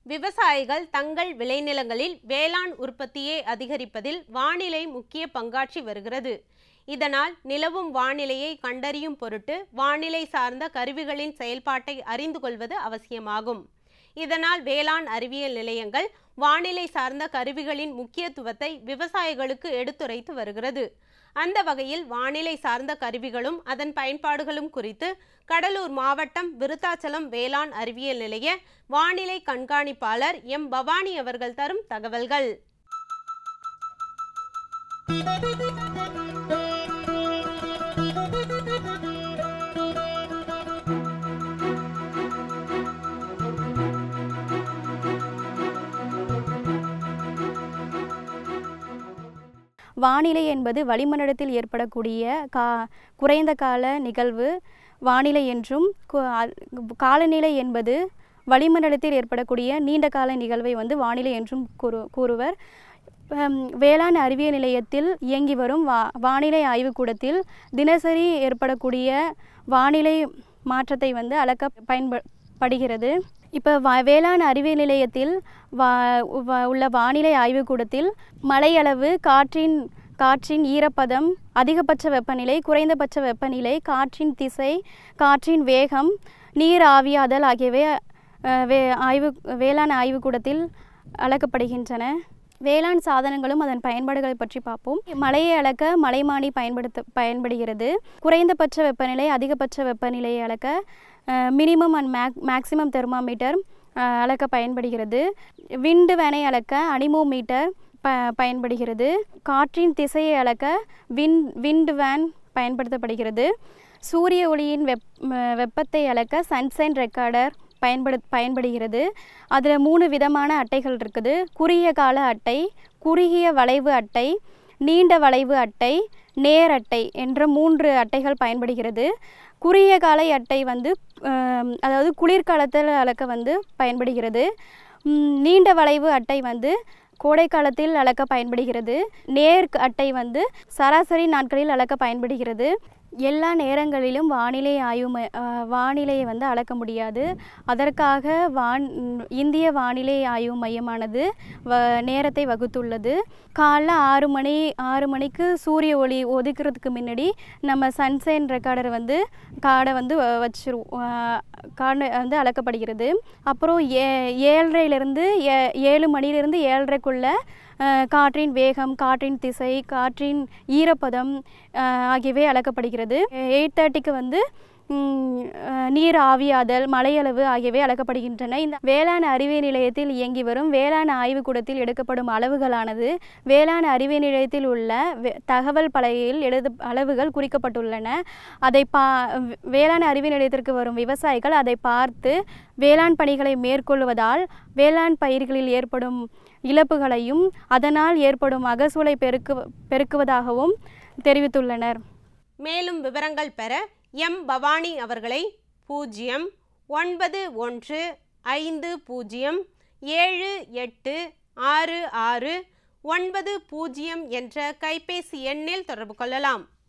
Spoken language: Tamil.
விவசாயிகள் தங்கள் விளைநிலங்களில் வேளாண் உற்பத்தியை அதிகரிப்பதில் வானிலை முக்கிய பங்காற்றி வருகிறது இதனால் நிலவும் வானிலையை கண்டறியும் பொருட்டு வானிலை சார்ந்த கருவிகளின் செயல்பாட்டை அறிந்து கொள்வது அவசியமாகும் இதனால் வேளாண் அறிவியல் நிலையங்கள் வானிலை சார்ந்த கருவிகளின் முக்கியத்துவத்தை விவசாயிகளுக்கு எடுத்துரைத்து வருகிறது அந்த வகையில் வானிலை சார்ந்த கருவிகளும் அதன் பயன்பாடுகளும் குறித்து கடலூர் மாவட்டம் விருத்தாச்சலம் வேளாண் அறிவியல் நிலைய வானிலை கண்காணிப்பாளர் எம் பவானி அவர்கள் தரும் தகவல்கள் வானிலை என்பது வளிமண்டலத்தில் ஏற்படக்கூடிய கா குறைந்த கால நிகழ்வு வானிலை என்றும் கு- அ- காலநிலை என்பது வளிமண்டலத்தில் ஏற்படக்கூடிய நீண்ட கால நிகழ்வை வந்து வானிலை என்றும் கூறு கூறுவர் ஹம், வேளாண் அறிவியல் நிலையத்தில் இயங்கி வரும் வா வானிலை ஆய்வுக்கூடத்தில் தினசரி ஏற்படக்கூடிய வானிலை மாற்றத்தை வந்து அளக்க பயன்ப படுகிறது இப்போ வ வேளாண் அறிவியல் நிலையத்தில் வா வ- உள்ள வானிலை ஆய்வுக்கூடத்தில் மழையளவு காற்றின் காற்றின் ஈரப்பதம் அதிகபட்ச வெப்பநிலை குறைந்தபட்ச வெப்பநிலை காற்றின் திசை காற்றின் வேகம் நீர் ஆவியாதல் ஆகியவை அஹ், வே ஆய்வு வேளாண் ஆய்வுக்கூடத்தில் அளக்கப்படுகின்றன வேளாண் சாதனங்களும் அதன் பயன்பாடுகளை பற்றி பார்ப்போம் மழையை அளக்க மலைமானி பயன்படுத்த பயன்படுகிறது குறைந்தபட்ச வெப்பநிலை அதிகபட்ச வெப்பநிலையை அளக்க minimum and max maximum thermometer அளக்க பயன்படுகிறது விண்டு வேனை அளக்க அனிமோமீட்டர் ப பயன்படுகிறது காற்றின் திசையை அளக்க வின் விண்ட் வேன் பயன்படுத்தப்படுகிறது சூரிய ஒளியின் வெப் ம- வெப்பத்தை அளக்க சன்சைன் ரெக்கார்டர் பயன்படு பயன்படுகிறது அதில் மூணு விதமான அட்டைகள் இருக்குது குறுகிய கால அட்டை குறுகிய வளைவு அட்டை நீண்ட வளைவு அட்டை நேர் அட்டை என்ற மூன்று அட்டைகள் பயன்படுகிறது குறுகிய கால அட்டை வந்து ஆம், அதாவது குளிர்காலத்தில் அளக்க வந்து பயன்படுகிறது ம், நீண்ட வளைவு அட்டை வந்து கோடை காலத்தில் அளக்க பயன்படுகிறது நேர் அட்டை வந்து சராசரி நாட்களில் அளக்க பயன்படுகிறது எல்லா நேரங்களிலும் வானிலை ஆய்வு ம- ஆ, வானிலையை வந்து அளக்க முடியாது அதற்காக வான் இந்திய வானிலை ஆய்வு மையமானது வ நேரத்தை வகுத்துள்ளது காலைல ஆறு மணி ஆறு மணிக்கு சூரிய ஒளி ஒதுக்கிறதுக்கு முன்னாடி நம்ம சன்சைன் ரெக்கார்டர் வந்து காடை வந்து வ- வச்சிருவோம் காடை வந்து அளக்கப்படுகிறது அப்புறம் ஏ ஏழரைலேருந்து ஏ ஏழு மணிலேருந்து ஏழரைக்குள்ள அஹ், காற்றின் வேகம் காற்றின் திசை காற்றின் ஈரப்பதம் அஹ், ஆகியவை அளக்கப்படுகிறது எயிட் தேர்ட்டிக்கு வந்து ம், அஹ், நீர் ஆவியாதல் மழையளவு ஆகியவை அளக்கப்படுகின்றன இந்த வேளாண் அறிவியல் நிலையத்தில் இயங்கி வரும் வேளாண் ஆய்வுக்கூடத்தில் எடுக்கப்படும் அளவுகளானது வேளாண் அறிவியல் நிலையத்தில் உள்ள வே- தகவல் பலகையில் எழுத அளவுகள் குறிக்கப்பட்டுள்ளன அதை பா வேளாண் அறிவியல் நிலையத்திற்கு வரும் விவசாயிகள் அதை பார்த்து வேளாண் பணிகளை மேற்கொள்வதால் வேளாண் பயிர்களில் ஏற்படும் இழப்புகளையும் அதனால் ஏற்படும் மகசூலை பெருக்கு பெருக்குவதாகவும் தெரிவித்துள்ளனர் மேலும் விவரங்கள் பெற எம் பவானி அவர்களை பூஜ்ஜியம் ஒன்பது ஒன்று ஐந்து பூஜ்ஜியம் ஏழு எட்டு ஆறு ஆறு ஒன்பது பூஜ்ஜியம் என்ற கைபேசி எண்ணில் தொடர்பு கொள்ளலாம்